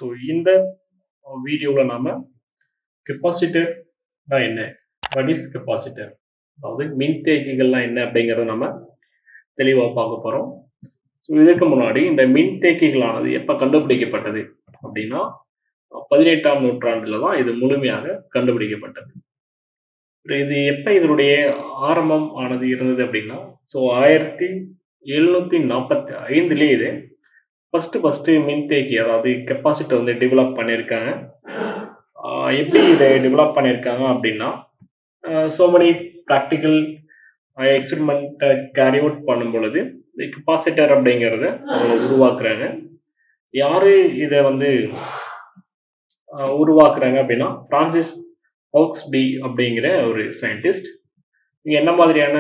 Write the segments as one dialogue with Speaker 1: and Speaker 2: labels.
Speaker 1: so இந்த வீடியோவில் நாம கெப்பாசிட்டர்னா என்ன வாட் இஸ் கெப்பாசிட்டர் அதாவது மின்தேக்கிகள்லாம் என்ன அப்படிங்கிறத நம்ம தெளிவாக பார்க்க போகிறோம் ஸோ இதுக்கு முன்னாடி இந்த மின்தேக்கிகளானது எப்போ கண்டுபிடிக்கப்பட்டது அப்படின்னா பதினெட்டாம் நூற்றாண்டில் தான் இது முழுமையாக கண்டுபிடிக்கப்பட்டது இது எப்போ இதனுடைய ஆரம்பம் ஆனது இருந்தது அப்படின்னா ஸோ ஆயிரத்தி எழுநூத்தி நாற்பத்தி ஐந்துலேயே இது ஃபர்ஸ்ட் ஃபர்ஸ்ட் மின்தேக்கி அதாவது கெப்பாசிட்டர் வந்து டெவலப் பண்ணியிருக்காங்க எப்படி இதை டெவலப் பண்ணியிருக்காங்க அப்படின்னா ஸோ மெனி ப்ராக்டிக்கல் எக்ஸ்பெரிமெண்ட்டை கேரி அவுட் பண்ணும் பொழுது இந்த கெப்பாசிட்டர் அப்படிங்கிறத அவங்க உருவாக்குறாங்க யாரு இதை வந்து உருவாக்குறாங்க அப்படின்னா பிரான்சிஸ் ஹோக்ஸ்பி அப்படிங்கிற ஒரு சயின்டிஸ்ட் இங்கே என்ன மாதிரியான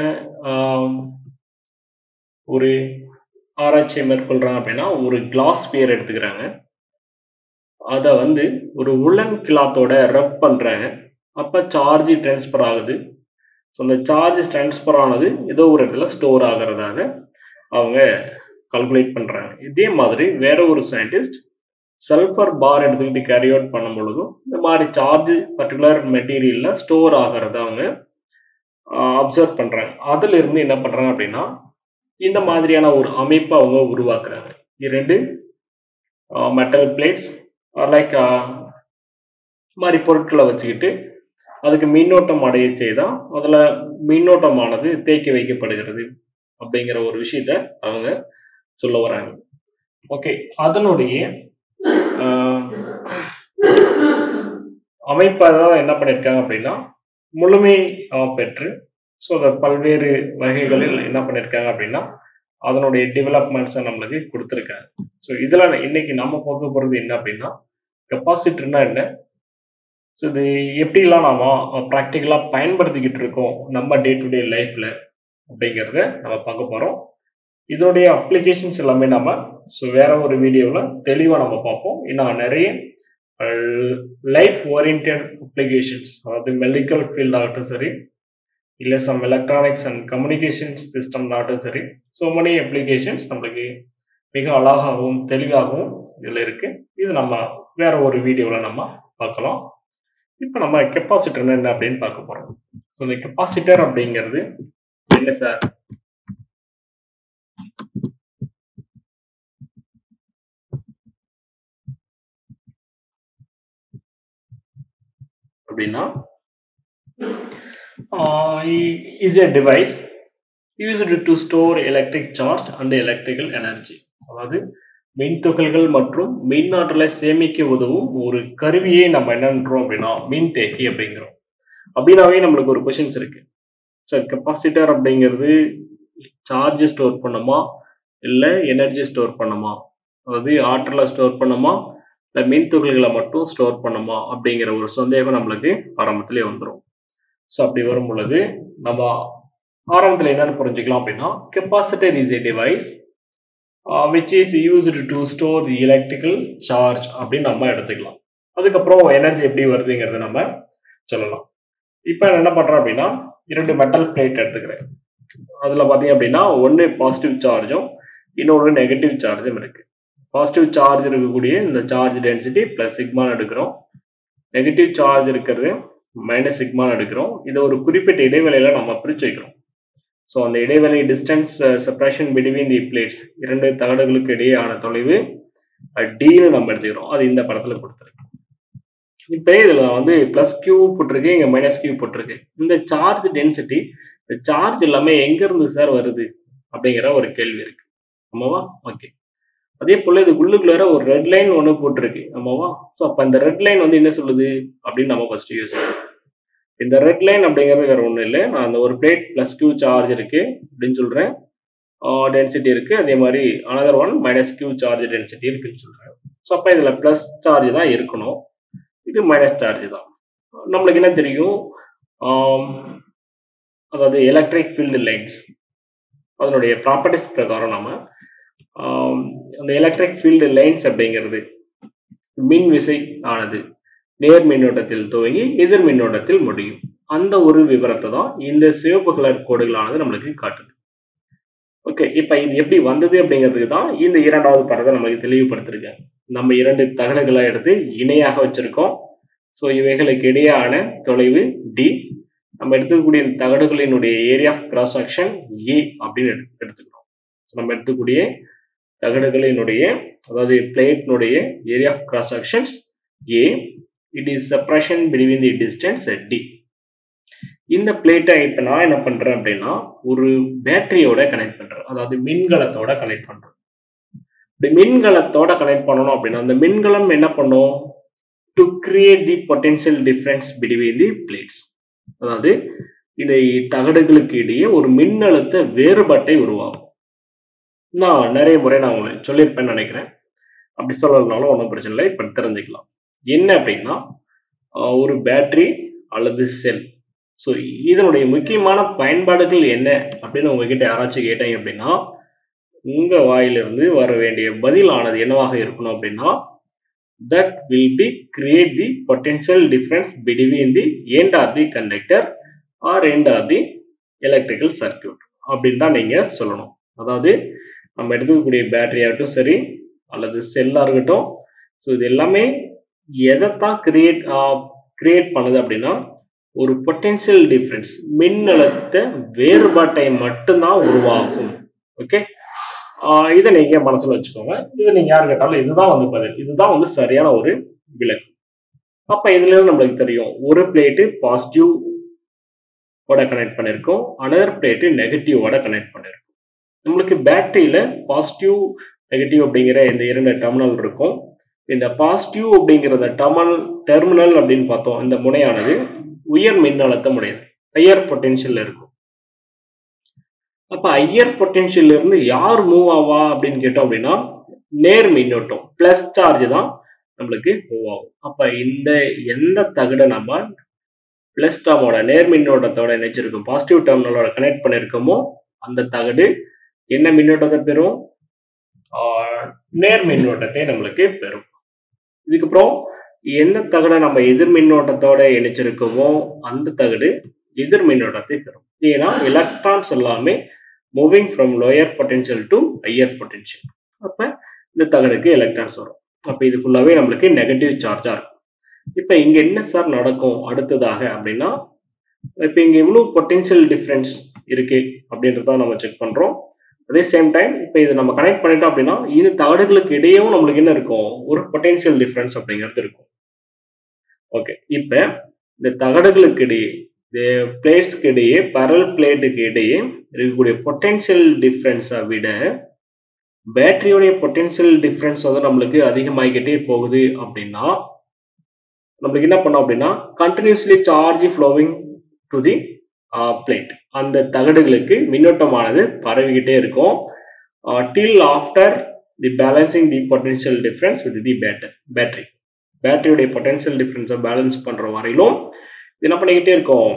Speaker 1: ஒரு ஆராய்ச்சியை மேற்கொள்றாங்க அப்படின்னா ஒரு கிளாஸ் பியர் எடுத்துக்கிறாங்க அதை வந்து ஒரு உலன் கிளாத்தோட ரப் பண்றாங்க அப்போ சார்ஜ் டிரான்ஸ்ஃபர் ஆகுது ஸோ அந்த சார்ஜ் டிரான்ஸ்ஃபர் ஆனது ஏதோ ஒரு இடத்துல ஸ்டோர் ஆகிறதாக அவங்க கால்குலேட் பண்றாங்க இதே மாதிரி வேற ஒரு சயின்டிஸ்ட் சல்ஃபர் பார் எடுத்துக்கிட்டு கேரி அவுட் பண்ணும் பொழுதும் இந்த மாதிரி சார்ஜ் பர்டிகுலர் மெட்டீரியல்ல ஸ்டோர் ஆகிறத அவங்க அப்சர்வ் பண்றாங்க அதுல இருந்து என்ன பண்றாங்க அப்படின்னா இந்த மாதிரியான ஒரு அமைப்பை அவங்க உருவாக்குறாங்க இரண்டு மெட்டல் பிளேட்ஸ் லைக் மாதிரி பொருட்களை வச்சுக்கிட்டு அதுக்கு மின்னோட்டம் அடைய செய்தால் அதில் மின்னோட்டமானது தேக்கி வைக்கப்படுகிறது அப்படிங்கிற ஒரு விஷயத்த அவங்க சொல்ல வராங்க ஓகே அதனுடைய அமைப்பை தான் என்ன பண்ணியிருக்காங்க அப்படின்னா முழுமை பெற்று ஸோ அதை பல்வேறு வகைகளில் என்ன பண்ணியிருக்காங்க அப்படின்னா அதனுடைய டெவலப்மெண்ட்ஸை நம்மளுக்கு கொடுத்துருக்காங்க ஸோ இதில் இன்னைக்கு நம்ம பார்க்க போகிறது என்ன அப்படின்னா கெப்பாசிட்டர்னா என்ன ஸோ இது எப்படிலாம் நாம ப்ராக்டிக்கலாக பயன்படுத்திக்கிட்டு இருக்கோம் நம்ம டே டு டே லைஃப்பில் அப்படிங்கிறத நம்ம பார்க்க போகிறோம் இதனுடைய அப்ளிகேஷன்ஸ் எல்லாமே நம்ம ஸோ வேற ஒரு வீடியோவில் தெளிவாக நம்ம பார்ப்போம் இன்னும் நிறைய லைஃப் ஓரியன்ட் அப்ளிகேஷன்ஸ் அதாவது மெடிக்கல் ஃபீல்ட் ஆகட்டும் சரி இல்லை some electronics and communications system ஆகட்டும் சரி ஸோ மெனி அப்ளிகேஷன்ஸ் நம்மளுக்கு மிக அழகாகவும் தெளிவாகவும் இதில் இருக்கு இது நம்ம வேற ஒரு வீடியோவில் நம்ம பார்க்கலாம் இப்போ நம்ம கெப்பாசிட்டர் என்ன அப்படின்னு பார்க்க போறோம் ஸோ இந்த கெப்பாசிட்டர் அப்படிங்கிறது என்ன சார் அப்படின்னா is a device used to store electric charge and electrical energy அதாவது மின் துகள்கள் மற்றும் மின் ஆற்றலை சேமிக்க உதவும் ஒரு கருவியை நம்ம என்னன்றோம் அப்படின்னா மின் தேக்கி அப்படிங்கிறோம் அப்படின்னாவே நம்மளுக்கு ஒரு கொஷின்ஸ் இருக்கு சார் கெப்பாசிட்டர் அப்படிங்கிறது சார்ஜ் ஸ்டோர் பண்ணுமா இல்லை எனர்ஜி ஸ்டோர் பண்ணுமா அதாவது ஆற்றலை ஸ்டோர் பண்ணுமா இல்லை மின் துகள்களை மட்டும் ஸ்டோர் பண்ணுமா அப்படிங்கிற ஒரு சந்தேகம் நம்மளுக்கு ஆரம்பத்திலே வந்துடும் ஸோ அப்படி வரும் பொழுது நம்ம ஆரம்பத்தில் என்னென்னு புரிஞ்சுக்கலாம் அப்படின்னா capacitor is a device which is used to store the electrical charge அப்படின்னு நம்ம எடுத்துக்கலாம் அதுக்கப்புறம் எனர்ஜி எப்படி வருதுங்கிறத நம்ம சொல்லலாம் இப்போ என்ன பண்ணுறோம் அப்படின்னா இரண்டு மெட்டல் பிளேட் எடுத்துக்கிறேன் அதில் பார்த்தீங்க அப்படின்னா ஒன்று பாசிட்டிவ் சார்ஜும் இன்னொன்று நெகட்டிவ் சார்ஜும் இருக்கு பாசிட்டிவ் சார்ஜ் இருக்கக்கூடிய இந்த சார்ஜ் டென்சிட்டி பிளஸ் சிக்மான் எடுக்கிறோம் நெகட்டிவ் சார்ஜ் இருக்கிறது மைனஸ் சிக்மான் எடுக்கிறோம் இதை ஒரு குறிப்பிட்ட இடைவெளியில நம்ம பிரிச்சு வைக்கிறோம் ஸோ அந்த இடைவெளி distance separation between the plates இரண்டு தகடுகளுக்கு இடையேயான தொலைவு டின்னு நம்ம எடுத்துக்கிறோம் அது இந்த படத்துல கொடுத்துருக்கு இப்போ இதுல வந்து பிளஸ் கியூ போட்டிருக்கு இங்க மைனஸ் கியூ போட்டிருக்கு இந்த சார்ஜ் டென்சிட்டி இந்த சார்ஜ் எல்லாமே எங்க இருந்து சார் வருது அப்படிங்கிற ஒரு கேள்வி இருக்கு ஆமாவா ஓகே அதே போல இது உள்ளுக்குள்ளார ஒரு ரெட் லைன் ஒன்று போட்டிருக்கு ஆமாவா ஸோ அப்போ இந்த ரெட் லைன் வந்து என்ன சொல்லுது அப்படின்னு நம்ம ஃபர்ஸ்ட் யோசிக்கணும் இந்த ரெட் லைன் அப்படிங்கிறது வேற ஒன்றும் இல்லை நான் அந்த ஒரு பிளேட் பிளஸ் கியூ சார்ஜ் இருக்கு அப்படின்னு சொல்றேன் டென்சிட்டி இருக்கு அதே மாதிரி another one minus Q charge density இருக்குன்னு சொல்றேன் ஸோ அப்போ இதில் ப்ளஸ் சார்ஜ் தான் இருக்கணும் இது மைனஸ் சார்ஜ் தான் நம்மளுக்கு என்ன தெரியும் அதாவது எலக்ட்ரிக் ஃபீல்டு லைன்ஸ் அதனுடைய ப்ராப்பர்ட்டிஸ் பிரகாரம் நம்ம அந்த எலக்ட்ரிக் ஃபீல்டு லைன்ஸ் அப்படிங்கிறது மின் விசை ஆனது நேர் மின்னோட்டத்தில் துவங்கி எதிர் மின்னோட்டத்தில் முடியும் அந்த ஒரு விவரத்தை தான் இந்த சிவப்பு கலர் கோடுகளானது நம்மளுக்கு காட்டுது ஓகே இப்ப இது எப்படி வந்தது அப்படிங்கிறதுக்கு தான் இந்த இரண்டாவது படத்தை நமக்கு தெளிவுபடுத்திருக்கேன் நம்ம இரண்டு தகடுகளை எடுத்து இணையாக வச்சிருக்கோம் ஸோ இவைகளுக்கு இடையான தொலைவு டி நம்ம எடுத்துக்கக்கூடிய இந்த தகடுகளினுடைய area of cross section A அப்படின்னு எடுத்து எடுத்துக்கிறோம் ஸோ நம்ம எடுத்துக்கூடிய தகடுகளினுடைய அதாவது பிளேட்னுடைய area of cross sections A it is separation between the distance D இந்த பிளேட்டை இப்போ நான் என்ன பண்றேன் அப்படின்னா ஒரு பேட்டரியோட கனெக்ட் பண்றேன் அதாவது மின்கலத்தோட கனெக்ட் பண்றேன் இப்படி மின்கலத்தோட கனெக்ட் பண்ணணும் அப்படின்னா அந்த மின்கலம் என்ன பண்ணும் to create the potential difference between the plates அதாவது இந்த தகடுகளுக்கு இடையே ஒரு மின்னழுத்த வேறுபாட்டை உருவாகும் நான் நிறைய முறை நான் உங்களுக்கு சொல்லியிருப்பேன்னு நினைக்கிறேன் அப்படி சொல்லலனாலும் ஒன்றும் பிரச்சனை இல்லை இப்போ தெரிஞ்சுக்கலாம் என்ன அப்படின்னா ஒரு பேட்டரி அல்லது செல் ஸோ இதனுடைய முக்கியமான பயன்பாடுகள் என்ன அப்படின்னு உங்ககிட்ட யாராச்சும் கேட்டீங்க அப்படின்னா உங்க வாயிலிருந்து வர வேண்டிய பதிலானது என்னவாக இருக்கணும் அப்படின்னா that will be create the potential difference between the end of the conductor or end of the electrical circuit அப்படின்னு தான் நீங்க சொல்லணும் அதாவது நம்ம எடுத்துக்கக்கூடிய பேட்டரி ஆகட்டும் சரி அல்லது செல்லாக இருக்கட்டும் ஸோ இது எல்லாமே எதைத்தான் கிரியேட் கிரியேட் பண்ணுது அப்படின்னா ஒரு பொட்டென்சியல் டிஃபரன்ஸ் மின்னழுத்த வேறுபாட்டை மட்டும்தான் உருவாக்கும் ஓகே இதை நீங்க மனசுல வச்சுக்கோங்க இதை நீங்க யாரு கேட்டாலும் இதுதான் வந்து பதில் இதுதான் வந்து சரியான ஒரு விளக்கு அப்ப இதுல இருந்து நம்மளுக்கு தெரியும் ஒரு பிளேட்டு பாசிட்டிவ் ஓட கனெக்ட் பண்ணிருக்கோம் அனதர் பிளேட்டு நெகட்டிவோட கனெக்ட் பண்ணிருக்கோம் நம்மளுக்கு பேட்டரியில பாசிட்டிவ் நெகட்டிவ் அப்படிங்கிற இந்த இரண்டு டெர்மினல் இருக்கும் இந்த பாசிட்டிவ் அப்படிங்கிற டெர்மினல் டெர்மினல் அப்படின்னு பார்த்தோம் இந்த முனையானது உயர் மின்னழுத்தம் உடையது ஹையர் பொட்டென்ஷியல் இருக்கும் அப்ப ஹையர் பொட்டென்ஷியல் இருந்து யார் மூவ் ஆவா அப்படின்னு கேட்டோம் அப்படின்னா நேர் மின்னோட்டம் பிளஸ் சார்ஜ் தான் நம்மளுக்கு மூவ் ஆகும் அப்ப இந்த எந்த தகடை நம்ம பிளஸ் டேர்மோட நேர் மின்னோட்டத்தோட இணைச்சிருக்கோம் பாசிட்டிவ் டெர்மினலோட கனெக்ட் பண்ணிருக்கோமோ அந்த தகடு என்ன மின்னோட்டத்தை பெறும் நேர் மின்னோட்டத்தை நம்மளுக்கு பெறும் இதுக்கப்புறம் எந்த தகடை நம்ம எதிர் மின்னோட்டத்தோட இணைச்சிருக்கோமோ அந்த தகடு எதிர் மின்னோட்டத்தை பெறும் ஏன்னா எலக்ட்ரான்ஸ் எல்லாமே moving from lower potential to higher potential அப்ப இந்த தகடுக்கு எலக்ட்ரான்ஸ் வரும் அப்ப இது ஃபுல்லாவே நம்மளுக்கு நெகட்டிவ் சார்ஜா இருக்கும் இப்ப இங்க என்ன சார் நடக்கும் அடுத்ததாக அப்படின்னா இப்ப இங்க எவ்வளவு பொட்டென்ஷியல் டிஃபரன்ஸ் இருக்கு அப்படின்றத நம்ம செக் பண்றோம் அதே சேம் டைம் இப்போ இது நம்ம கனெக்ட் பண்ணிட்டோம் அப்படின்னா இது தகடுகளுக்கு இடையேவும் நம்மளுக்கு என்ன இருக்கும் ஒரு பொட்டென்ஷியல் டிஃபரன்ஸ் அப்படிங்கிறது இருக்கும் ஓகே இப்போ இந்த தகடுகளுக்கு இடையே இந்த பிளேட்ஸ்க்கு இடையே பரல் பிளேட்டுக்கு இடையே இருக்கக்கூடிய பொட்டென்ஷியல் டிஃபரன்ஸை விட பேட்டரியோடைய பொட்டென்ஷியல் டிஃபரன்ஸ் வந்து நம்மளுக்கு அதிகமாகிக்கிட்டே போகுது அப்படின்னா நம்மளுக்கு என்ன பண்ணோம் அப்படின்னா continuously charge flowing to the plate அந்த தகடுகளுக்கு மின்னோட்டமானது பரவிக்கிட்டே இருக்கும் till after the balancing the potential difference with the batter battery பேட்டரியுடைய பொட்டென்ஷியல் டிஃபரன்ஸை பேலன்ஸ் பண்ற வரையிலும் என்ன பண்ணிக்கிட்டே இருக்கும்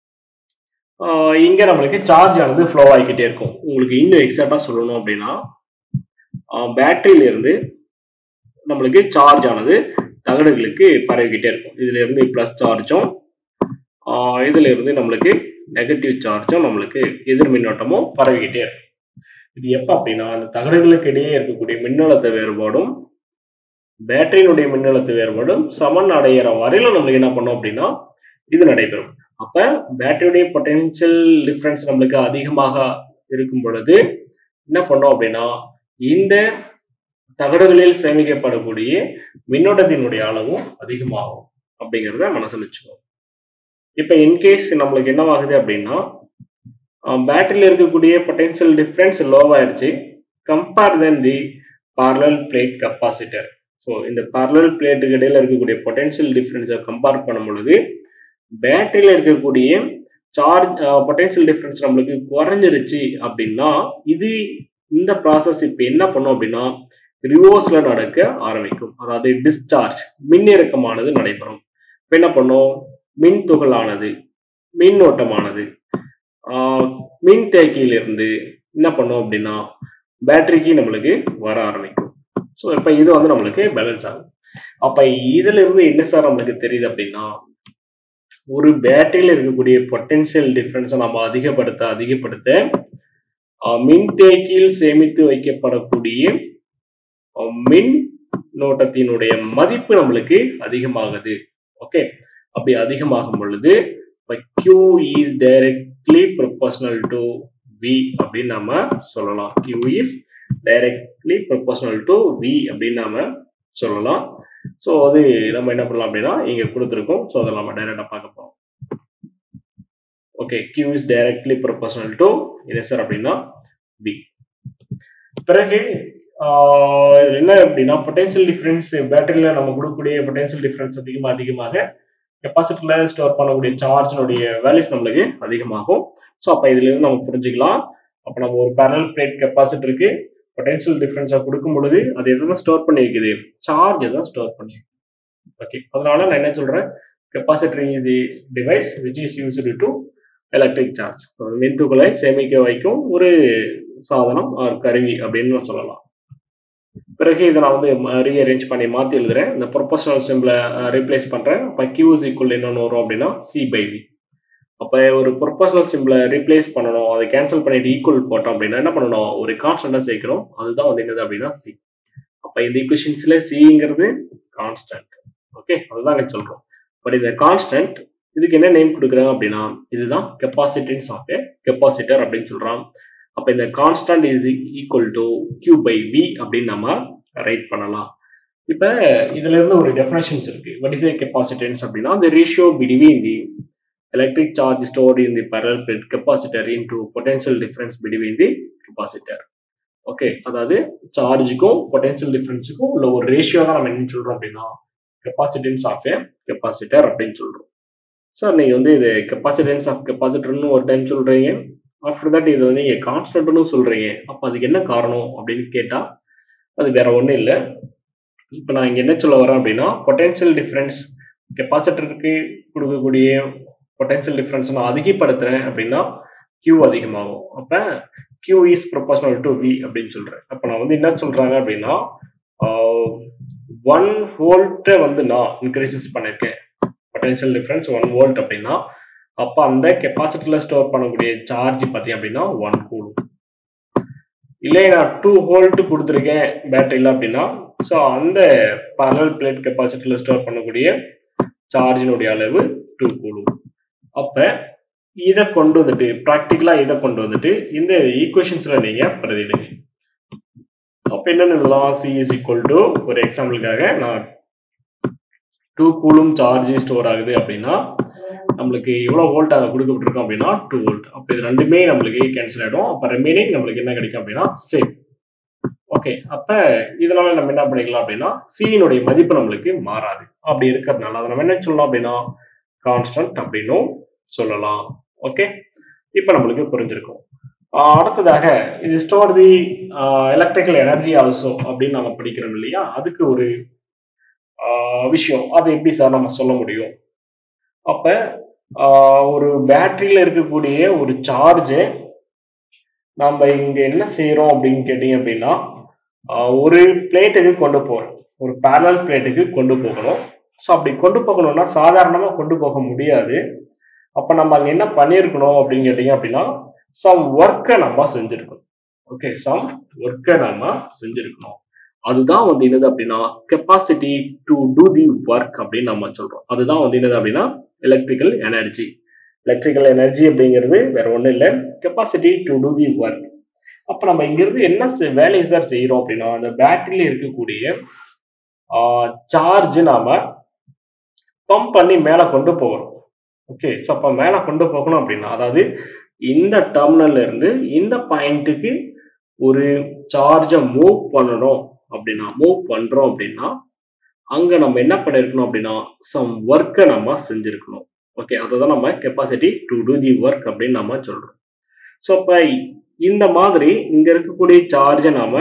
Speaker 1: இங்க நம்மளுக்கு சார்ஜ் ஆனது ஃப்ளோ ஆகிக்கிட்டே இருக்கும் உங்களுக்கு இன்னும் எக்ஸாக்டா சொல்லணும் அப்படின்னா பேட்டரியில இருந்து நம்மளுக்கு சார்ஜ் ஆனது தகடுகளுக்கு பரவிக்கிட்டே இருக்கும் இதுல இருந்து பிளஸ் சார்ஜும் இதுல இருந்து நம்மளுக்கு நெகட்டிவ் சார்ஜும் நம்மளுக்கு எதிர் மின்னோட்டமும் பரவிக்கிட்டே இருக்கும் இது எப்ப அப்படின்னா அந்த தகடுகளுக்கு இடையே இருக்கக்கூடிய மின்னழுத்த வேறுபாடும் பேட்டரியினுடைய மின்னழுத்த வேறுபாடும் சமன் அடையிற வரையிலும் நம்மளுக்கு என்ன பண்ணோம் அப்படின்னா இது நடைபெறும் அப்ப பேட்டரியுடைய பொட்டென்சியல் டிஃபரன்ஸ் நம்மளுக்கு அதிகமாக இருக்கும் பொழுது என்ன பண்ணோம் அப்படின்னா இந்த தகடுகளில் சேமிக்கப்படக்கூடிய மின்னோட்டத்தினுடைய அளவும் அதிகமாகும் அப்படிங்கிறத மனசில் வச்சுக்கோங்க இப்ப இன்கேஸ் நம்மளுக்கு என்னவாகுது அப்படின்னா பேட்டரியில இருக்கக்கூடிய பொட்டென்சியல் டிஃபரன்ஸ் லோவாயிருச்சு compare then the parallel plate capacitor so இந்த பார்லல் பிளேட்டுக்கு இடையில இருக்கக்கூடிய பொட்டென்சியல் டிஃபரன்ஸை கம்பேர் பண்ணும் பொழுது பேட்டரியில இருக்கக்கூடிய சார்ஜ் பொட்டென்சியல் டிஃபரன்ஸ் நம்மளுக்கு குறைஞ்சிருச்சு அப்படின்னா இது இந்த ப்ராசஸ் இப்போ என்ன பண்ணும் அப்படின்னா ரிவர்ஸ்ல நடக்க ஆரம்பிக்கும் அதாவது டிஸ்சார்ஜ் மின்னிறக்கமானது நடைபெறும் இப்போ என்ன பண்ணும் மின் துகளானது மின்னோட்டமானது மின் தேக்கியிலிருந்து என்ன பண்ணும் அப்படின்னா பேட்டரிக்கு நம்மளுக்கு வர ஆரம்பிக்கும் ஸோ இப்போ இது வந்து நம்மளுக்கு பேலன்ஸ் ஆகும் அப்ப இதுல இருந்து என்ன சார் நம்மளுக்கு தெரியுது அப்படின்னா ஒரு பேட்டரியில இருக்கக்கூடிய பொட்டென்சியல் டிஃபரன்ஸை நம்ம அதிகப்படுத்த அதிகப்படுத்த மின்தேக்கியில் சேமித்து வைக்கப்படக்கூடிய மின் மின்னோட்டத்தினுடைய மதிப்பு நம்மளுக்கு அதிகமாகுது ஓகே அப்படி அதிகமாகும் பொழுது இப்போ Q is directly proportional to V அப்படின்னு நாம சொல்லலாம் Q is directly proportional to V அப்படின்னு நாம சொல்லலாம் ஸோ அது நம்ம என்ன பண்ணலாம் அப்படின்னா இங்க கொடுத்துருக்கோம் ஸோ அதை நம்ம டைரக்டா பார்க்க போறோம் okay Q is directly proportional to இது சார் அப்படின்னா V பிறகு ஆஹ் இதுல என்ன அப்படின்னா பொட்டன்ஷியல் டிஃபரன்ஸ் பேட்டரியில நம்ம கொடுக்கக்கூடிய பொட்டன்ஷியல் டிஃபரன்ஸ் அதிகமாக அதிகமாக கெப்பாசிட்டில ஸ்டோர் பண்ணக்கூடிய சார்ஜினுடைய வேல்யூஸ் நம்மளுக்கு அதிகமாகும் ஸோ அப்போ இதுல இருந்து நம்ம புரிஞ்சுக்கலாம் அப்போ நம்ம ஒரு பேரல் பிளேட் கெப்பாசிட்டருக்கு பொட்டன்ஷியல் டிஃபரன்ஸாக கொடுக்கும் பொழுது அது எதுதான் ஸ்டோர் பண்ணி வைக்குது சார்ஜ் தான் ஸ்டோர் பண்ணி ஓகே அதனால நான் என்ன சொல்றேன் capacitor is the device which is used to electric charge மின்துகளை சேமிக்க வைக்கும் ஒரு சாதனம் ஆர் கருவி அப்படின்னு சொல்லலாம் பிறகு இதை நான் வந்து ரீஅரேஞ்ச் பண்ணி மாற்றி எழுதுறேன் இந்த ப்ரொபோஷனல் சிம்பிளை ரீப்ளேஸ் பண்ணுறேன் அப்போ கியூ இஸ் ஈக்குவல் என்னென்னு வரும் அப்படின்னா சி பை வி அப்போ ஒரு ப்ரொபோஷனல் சிம்பிளை ரீப்ளேஸ் பண்ணணும் அதை கேன்சல் பண்ணிட்டு ஈக்குவல் போட்டோம் அப்படின்னா என்ன பண்ணணும் ஒரு கான்ஸ்டன்டாக சேர்க்கணும் அதுதான் வந்து என்னது அப்படின்னா சி அப்போ இந்த ஈக்குவேஷன்ஸில் சிங்கிறது கான்ஸ்டன்ட் ஓகே அதுதான் நான் சொல்கிறோம் பட் இந்த கான்ஸ்டன்ட் இதுக்கு என்ன நேம் கொடுக்குறாங்க அப்படின்னா இதுதான் கெப்பாசிட்டன்ஸ் ஆஃப் கெப்பாசிட்டர் அப்படின்னு சொல்கிறான் அப்போ இந்த constant is equal to Q by V அப்படின்னு நம்ம ரைட் பண்ணலாம் இப்போ இதுல இருந்து ஒரு டெஃபினேஷன்ஸ் இருக்கு வாட் இஸ் ஏ கெப்பாசிட்டன்ஸ் அப்படின்னா the ratio between the electric charge stored in the parallel plate capacitor into potential difference between the capacitor okay அதாவது சார்ஜுக்கும் பொட்டன்ஷியல் டிஃபரன்ஸுக்கும் உள்ள ஒரு ரேஷியோ தான் நம்ம என்ன சொல்றோம் அப்படின்னா கெப்பாசிட்டன்ஸ் ஆஃப் ஏ கெப்பாசிட்டர் அப்படின்னு சொல்றோம் சார் நீங்க வந்து இது கெப்பாசிட்டன்ஸ் ஆஃப் கெப்பாசிட்டர்னு ஒரு டைம் சொல்றீங்க ஆஃப்டர் தட் இது வந்து நீங்கள் கான்ஸ்டன்ட்னு சொல்றீங்க அப்போ அதுக்கு என்ன காரணம் அப்படின்னு கேட்டால் அது வேற ஒன்றும் இல்லை இப்போ நான் இங்கே என்ன சொல்ல வரேன் அப்படின்னா பொட்டென்ஷியல் டிஃப்ரென்ஸ் கெப்பாசிட்டருக்கு கொடுக்கக்கூடிய பொட்டென்ஷியல் டிஃப்ரென்ஸ் நான் அதிகப்படுத்துறேன் அப்படின்னா கியூ அதிகமாகும் அப்போ Q is proportional to V அப்படின்னு சொல்றேன் அப்போ நான் வந்து என்ன சொல்றாங்க அப்படின்னா ஒன் வோல்ட்டை வந்து நான் இன்க்ரீசஸ் பண்ணியிருக்கேன் பொட்டென்ஷியல் டிஃப்ரென்ஸ் ஒன் வோல்ட் அப்படின்னா அப்போ அந்த கெப்பாசிட்டியில் ஸ்டோர் பண்ணக்கூடிய சார்ஜ் பார்த்தீங்க அப்படின்னா ஒன் கூடும் இல்லை நான் டூ வோல்ட் கொடுத்துருக்கேன் பேட்டரியில் அப்படின்னா ஸோ அந்த பரல் பிளேட் கெப்பாசிட்டியில் ஸ்டோர் பண்ணக்கூடிய சார்ஜினுடைய அளவு டூ கூடும் அப்போ இதை கொண்டு வந்துட்டு ப்ராக்டிக்கலாக இதை கொண்டு வந்துட்டு இந்த ஈக்குவேஷன்ஸில் நீங்கள் பிரதிடுங்க அப்போ என்னென்னு சி இஸ் ஈக்குவல் டு ஒரு எக்ஸாம்பிளுக்காக நான் டூ கூலும் சார்ஜ் ஸ்டோர் ஆகுது அப்படின்னா நம்மளுக்கு எவ்வளோ வோல்ட் அதை கொடுக்கப்பட்டிருக்கோம் அப்படின்னா டூ வோல்ட் அப்போ இது ரெண்டுமே நம்மளுக்கு கேன்சல் ஆகிடும் அப்போ ரிமைனிங் நம்மளுக்கு என்ன கிடைக்கும் அப்படின்னா சேம் ஓகே அப்போ இதனால நம்ம என்ன பண்ணிக்கலாம் அப்படின்னா சியினுடைய மதிப்பு நம்மளுக்கு மாறாது அப்படி இருக்கிறதுனால அதை நம்ம என்ன சொல்லலாம் அப்படின்னா கான்ஸ்டன்ட் அப்படின்னும் சொல்லலாம் ஓகே இப்போ நம்மளுக்கு புரிஞ்சிருக்கும் அடுத்ததாக இது store the electrical energy also அப்படின்னு நம்ம படிக்கிறோம் இல்லையா அதுக்கு ஒரு விஷயம் அதை எப்படி சார் நம்ம சொல்ல முடியும் அப்ப ஒரு பேட்டரியில இருக்கக்கூடிய ஒரு சார்ஜை நம்ம இங்க என்ன செய்யறோம் அப்படின்னு கேட்டீங்க அப்படின்னா ஒரு பிளேட்டுக்கு கொண்டு போறோம் ஒரு பேரல் பிளேட்டுக்கு கொண்டு போகணும் ஸோ அப்படி கொண்டு போகணும்னா சாதாரணமாக கொண்டு போக முடியாது அப்போ நம்ம அங்கே என்ன பண்ணியிருக்கணும் அப்படின்னு கேட்டீங்க அப்படின்னா சம் ஒர்க்கை நம்ம செஞ்சிருக்கணும் ஓகே சம் ஒர்க்கை நம்ம செஞ்சிருக்கணும் அதுதான் வந்து என்னது அப்படின்னா capacity to do the work அப்படின்னு நம்ம சொல்றோம் அதுதான் வந்து என்னது அப்படின்னா எலக்ட்ரிக்கல் எனர்ஜி எலக்ட்ரிக்கல் எனர்ஜி அப்படிங்கிறது வேற ஒன்றும் இல்லை capacity to do the work அப்போ நம்ம இங்கிருந்து என்ன வேலையை சார் செய்யறோம் அப்படின்னா அந்த பேட்டரியில இருக்கக்கூடிய சார்ஜ் நாம பம்ப் பண்ணி மேலே கொண்டு போகிறோம் ஓகே ஸோ அப்போ மேலே கொண்டு போகணும் அப்படின்னா அதாவது இந்த டெர்மினல்ல இருந்து இந்த பாயிண்ட்டுக்கு ஒரு சார்ஜை மூவ் பண்ணணும் அப்படின்னா மூவ் பண்றோம் அப்படின்னா அங்க நம்ம என்ன பண்ணிருக்கணும் அப்படின்னா சம் ஒர்க்கை நம்ம செஞ்சிருக்கணும் ஓகே அதை தான் நம்ம capacity to do the work அப்படின்னு நம்ம சொல்றோம் ஸோ இப்போ இந்த மாதிரி இங்க இருக்கக்கூடிய சார்ஜை நாம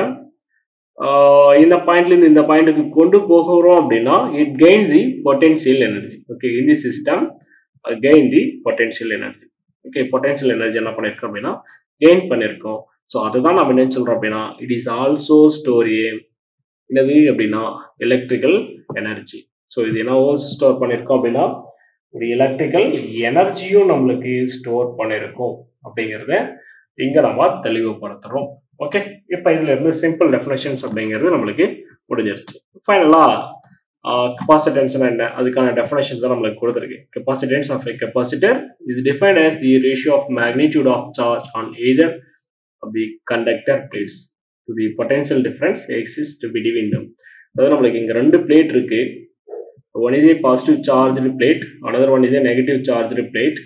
Speaker 1: இந்த பாயிண்ட்ல இருந்து இந்த பாயிண்ட்டுக்கு கொண்டு போகிறோம் அப்படின்னா it gains the potential energy okay இந்த system gain the potential energy okay potential energy என்ன பண்ணிருக்கோம் அப்படின்னா கெயின் பண்ணிருக்கோம் ஸோ அதுதான் நம்ம என்ன சொல்றோம் அப்படின்னா இட் இஸ் ஆல்சோ ஸ்டோரி என்னது அப்படின்னா எலக்ட்ரிக்கல் எனர்ஜி ஸோ இது என்னவோ ஸ்டோர் பண்ணியிருக்கோம் அப்படின்னா ஒரு எலக்ட்ரிக்கல் எனர்ஜியும் நம்மளுக்கு ஸ்டோர் பண்ணியிருக்கோம் அப்படிங்கிறத இங்க நம்ம தெளிவுபடுத்துறோம் ஓகே இப்போ இதுல இருந்து சிம்பிள் டெஃபினேஷன்ஸ் அப்படிங்கிறது நம்மளுக்கு முடிஞ்சிருச்சு ஃபைனலா கெப்பாசிட்டன்ஸ்னா என்ன அதுக்கான டெஃபினேஷன் தான் நம்மளுக்கு கொடுத்துருக்கு capacitance of a capacitor is defined as the ratio of magnitude of charge on either of the conductor plates to the potential difference exists between them அதாவது நம்மளுக்கு இங்க ரெண்டு பிளேட் இருக்கு one is a positive charged plate another one is a negative charged plate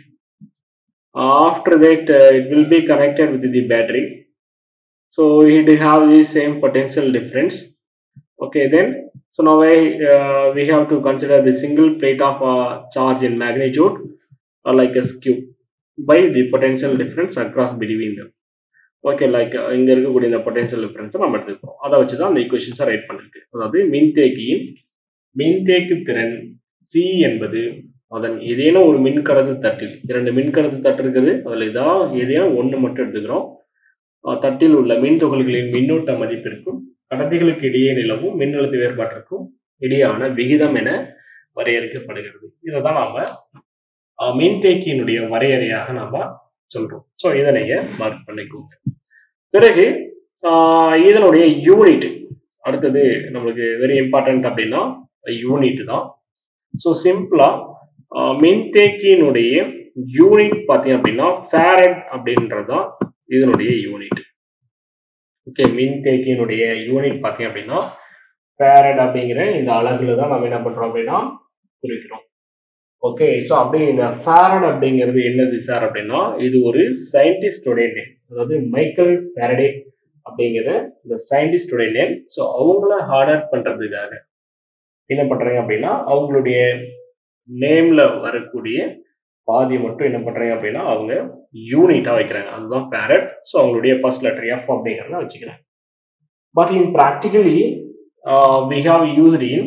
Speaker 1: after that uh, it will be connected with the battery so it have the same potential difference okay then so now I, uh, we have to consider the single plate of uh, charge in magnitude uh, like as q by the potential difference across between them okay like இங்க இருக்கக்கூடிய இந்த potential டிஃபரன்ஸை நம்ம எடுத்துக்கிறோம் அதை வச்சு தான் அந்த ஈக்குவேஷன்ஸை right பண்ணிருக்கு அதாவது மின்தேக்கியின் மின்தேக்கு திறன் சி என்பது அதன் ஏதேனும் ஒரு மின்கடத்து தட்டில் இரண்டு மின்கடத்து தட்டு இருக்குது அதில் ஏதாவது ஏதேனும் ஒன்று மட்டும் எடுத்துக்கிறோம் அஹ் தட்டில் உள்ள மின் துகள்களின் மின்னூட்ட மதிப்பிற்கும் கடத்திகளுக்கு இடையே நிலவும் மின்னழுத்த வேறுபாட்டிற்கும் இடையான விகிதம் என வரையறுக்கப்படுகிறது இதை தான் நாம அஹ் மின்தேக்கியினுடைய வரையறையாக நாம சொல்றோம் ஸோ இதை நீங்க மார்க் பண்ணிக்கோங்க பிறகு ஆஹ் இதனுடைய யூனிட் அடுத்தது நம்மளுக்கு வெரி இம்பார்ட்டன்ட் அப்படின்னா யூனிட் தான் ஸோ சிம்பிளா மின்தேக்கியினுடைய யூனிட் பார்த்தீங்க அப்படின்னா ஃபேரட் அப்படின்றது தான் இதனுடைய யூனிட் ஓகே மின்தேக்கியினுடைய யூனிட் பார்த்தீங்க அப்படின்னா ஃபேரட் அப்படிங்கிற இந்த அலகுல தான் நம்ம என்ன பண்றோம் அப்படின்னா குறிக்கிறோம் ஓகே ஸோ அப்படி இந்த ஃபேரட் அப்படிங்கிறது என்னது சார் அப்படின்னா இது ஒரு சயின்டிஸ்டோடைய நேம் அதாவது மைக்கேல் ஃபேரடே அப்படிங்கிற இந்த சயின்டிஸ்டோடைய நேம் ஸோ அவங்கள ஹார்டர் பண்றதுக்காக என்ன பண்றாங்க அப்படின்னா அவங்களுடைய நேம்ல வரக்கூடிய பாதி மட்டும் என்ன பண்றாங்க அப்படின்னா அவங்க யூனிட்டா வைக்கிறாங்க அதுதான் ஃபேரட் ஸோ அவங்களுடைய ஃபர்ஸ்ட் லெட்டர் எஃப் அப்படிங்கிறத வச்சுக்கிறாங்க but in practically we have used in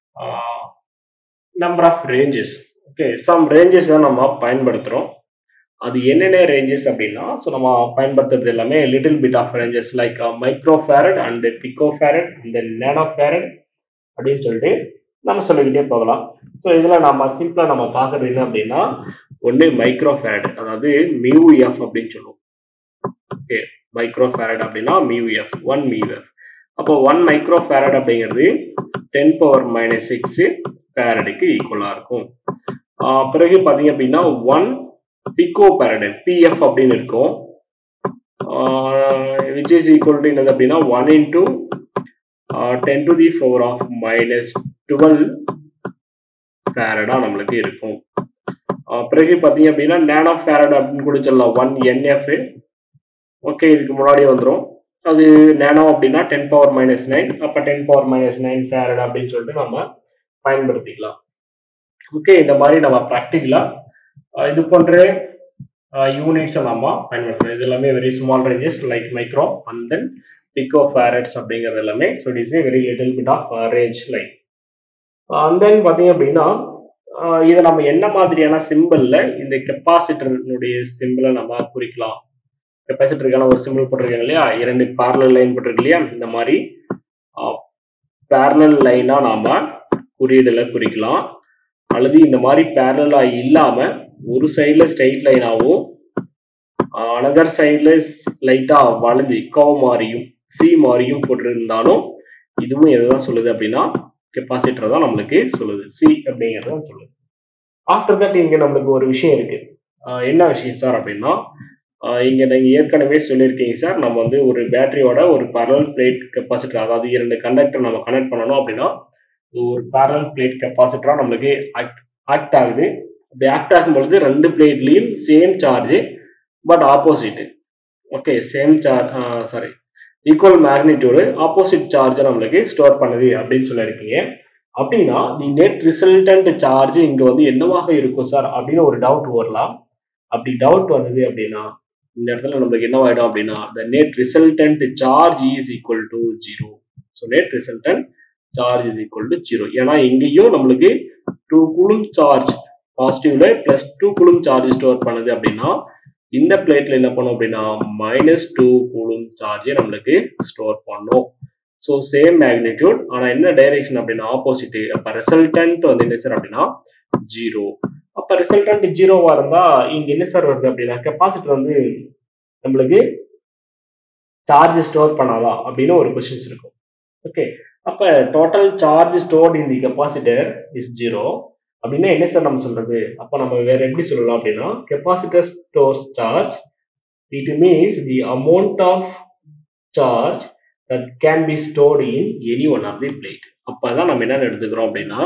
Speaker 1: number of ranges okay some ranges தான் நம்ம பயன்படுத்துகிறோம் அது என்னென்ன ரேஞ்சஸ் அப்படின்னா ஸோ நம்ம பயன்படுத்துறது எல்லாமே little bit of ranges like micro farad and pico farad இந்த நேனோ ஃபேரட் அப்படின்னு சொல்லிட்டு நம்ம சொல்லிக்கிட்டே போகலாம் ஸோ இதில் நம்ம சிம்பிளாக நம்ம பார்க்கறது என்ன அப்படின்னா ஒன்று மைக்ரோ ஃபேரட் அதாவது மியூ எஃப் அப்படின்னு சொல்லுவோம் ஓகே மைக்ரோ ஃபேரட் அப்படின்னா mu F one mu F அப்போ ஒன் மைக்ரோ ஃபேரட் அப்படிங்கிறது டென் பவர் மைனஸ் சிக்ஸ் ஃபேரடுக்கு ஈக்குவலாக இருக்கும் பிறகு பார்த்தீங்க அப்படின்னா ஒன் பிகோ பேரடன் பிஎஃப் அப்படின்னு இருக்கும் விச் இஸ் ஈக்குவல் டு என்னது அப்படின்னா one into ten to the power of minus twelve ஃபேரடா நம்மளுக்கு இருக்கும் பிறகு பார்த்தீங்க அப்படின்னா நேனோ ஃபேரட் அப்படின்னு கூட சொல்லலாம் ஒன் என்எஃப் ஓகே இதுக்கு முன்னாடி வந்துடும் அது நேனோ அப்படின்னா டென் பவர் மைனஸ் நைன் அப்போ ten power minus nine farad அப்படின்னு சொல்லிட்டு நம்ம பயன்படுத்திக்கலாம் ஓகே இந்த மாதிரி நம்ம ப்ராக்டிக்கலா இது போன்ற யூனிட்ஸை நம்ம பயன்படுத்துறோம் இது எல்லாமே very small ranges like micro and then pico farads அப்படிங்கிறது எல்லாமே so it is a very little bit of range like and then பார்த்தீங்க அப்படின்னா இதை நம்ம என்ன மாதிரியான சிம்பிளில் இந்த கெப்பாசிட்டர்னுடைய சிம்பிளை நம்ம குறிக்கலாம் கெப்பாசிட்டருக்கான ஒரு சிம்பிள் போட்டிருக்காங்க இல்லையா இரண்டு பேரலல் லைன் போட்டிருக்கு இல்லையா இந்த மாதிரி பேரலல் லைனாக நாம குறியீடுல குறிக்கலாம் அல்லது இந்த மாதிரி பேரலா இல்லாம ஒரு சைட்ல ஸ்ட்ரைட் லைனாவும் அனதர் சைட்ல லைட்டா வளைஞ்சு கவ் மாதிரியும் சி மாதிரியும் போட்டிருந்தாலும் இதுவும் எதுதான் சொல்லுது அப்படின்னா கெப்பாசிட்டர் தான் நம்மளுக்கு சொல்லுது சி அப்படிங்கறத சொல்லுது ஆஃப்டர் தட் இங்க நம்மளுக்கு ஒரு விஷயம் இருக்கு என்ன விஷயம் சார் அப்படின்னா இங்க நீங்க ஏற்கனவே சொல்லியிருக்கீங்க சார் நம்ம வந்து ஒரு பேட்டரியோட ஒரு பரல் பிளேட் கெப்பாசிட்டர் அதாவது இரண்டு கண்டக்டர் நம்ம கனெக்ட் பண்ணணும் அப்படின்னா ஒரு பேரல் பிளேட் கெப்பாசிட்டரா நம்மளுக்கு ஆக்ட் ஆகுது அப்படி ஆக்ட் ஆகும் பொழுது ரெண்டு பிளேட்லயும் same charge but opposite okay same charge sorry equal magnitude opposite சார்ஜை நம்மளுக்கு ஸ்டோர் பண்ணுது அப்படின்னு சொல்லியிருக்கீங்க அப்படின்னா தி நெட் ரிசல்டன்ட் சார்ஜ் இங்க வந்து என்னவாக இருக்கும் சார் அப்படின்னு ஒரு டவுட் வரலாம் அப்படி டவுட் வந்தது அப்படின்னா இந்த இடத்துல நம்மளுக்கு என்னவாயிடும் அப்படின்னா the net resultant charge is equal to zero so net resultant charge is equal to zero ஏன்னா எங்கேயும் நம்மளுக்கு டூ குளும் சார்ஜ் பாசிட்டிவ்ல plus two coulomb charge store பண்ணுது அப்படின்னா இந்த பிளேட்ல என்ன பண்ணும் அப்படின்னா மைனஸ் டூ கூலும் சார்ஜை நம்மளுக்கு ஸ்டோர் பண்ணும் ஸோ சேம் மேக்னிடியூட் ஆனா என்ன டைரக்ஷன் அப்படின்னா ஆப்போசிட் அப்ப ரிசல்டன்ட் வந்து என்ன சார் அப்படின்னா ஜீரோ அப்ப ரிசல்டன்ட் ஜீரோவா இருந்தா இங்க என்ன சார் வருது அப்படின்னா கெப்பாசிட்டர் வந்து நம்மளுக்கு சார்ஜ் ஸ்டோர் பண்ணாதா அப்படின்னு ஒரு கொஸ்டின்ஸ் இருக்கும் ஓகே அப்ப total charge stored in the capacitor is zero அப்படின்னா என்ன சார் நம்ம சொல்றது அப்ப நம்ம வேற எப்படி சொல்லலாம் அப்படின்னா capacitor stores charge it means the amount of charge that can be stored in any one of the plate அப்பதான் நம்ம என்ன எடுத்துக்கிறோம் அப்படின்னா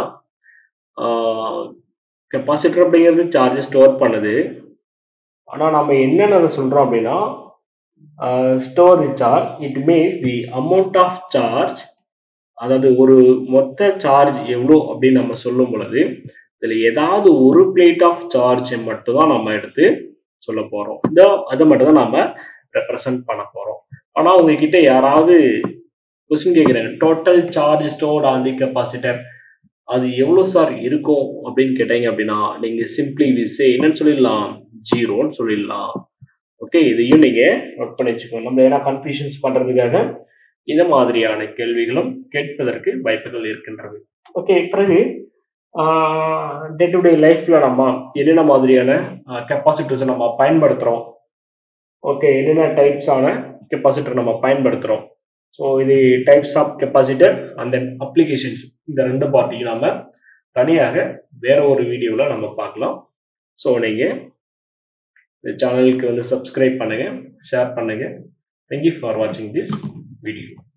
Speaker 1: கெப்பாசிட்டர் அப்படிங்கிறது சார்ஜ் ஸ்டோர் பண்ணுது ஆனால் நம்ம என்னென்ன சொல்றோம் அப்படின்னா store the charge it means the amount of charge அதாவது ஒரு மொத்த சார்ஜ் எவ்வளோ அப்படின்னு நம்ம சொல்லும் பொழுது இதில் ஏதாவது ஒரு பிளேட் ஆஃப் சார்ஜ் மட்டும் தான் நம்ம எடுத்து சொல்ல போறோம் இந்த அதை மட்டும் தான் நம்ம ரெப்ரசன்ட் பண்ண போறோம் ஆனால் உங்ககிட்ட யாராவது கொஸ்டின் கேட்குறாங்க total charge stored on the capacitor அது எவ்வளோ சார் இருக்கும் அப்படின்னு கேட்டீங்க அப்படின்னா நீங்க சிம்பிளி விசே என்னன்னு சொல்லிடலாம் ஜீரோன்னு சொல்லிடலாம் ஓகே இதையும் நீங்க நோட் பண்ணி வச்சுக்கோங்க நம்ம ஏன்னா கன்ஃபியூஷன்ஸ் பண்றதுக்காக இந்த மாதிரியான கேள்விகளும் கேட்பதற்கு வாய்ப்புகள் இருக்கின்றது ஓகே பிறகு டே டு டே லைஃப்ல நம்ம என்னென்ன மாதிரியான கெப்பாசிட்டர்ஸ் நம்ம பயன்படுத்துறோம் ஓகே என்னென்ன டைப்ஸான கெப்பாசிட்டர் நம்ம பயன்படுத்துறோம் ஸோ இது types of capacitor and then applications இந்த ரெண்டு பார்ட்டியும் நம்ம தனியாக வேற ஒரு வீடியோவில் நம்ம பார்க்கலாம் ஸோ நீங்கள் இந்த சேனலுக்கு வந்து சப்ஸ்கிரைப் பண்ணுங்க ஷேர் பண்ணுங்க தேங்க்யூ ஃபார் வாட்சிங் திஸ் வீடியோ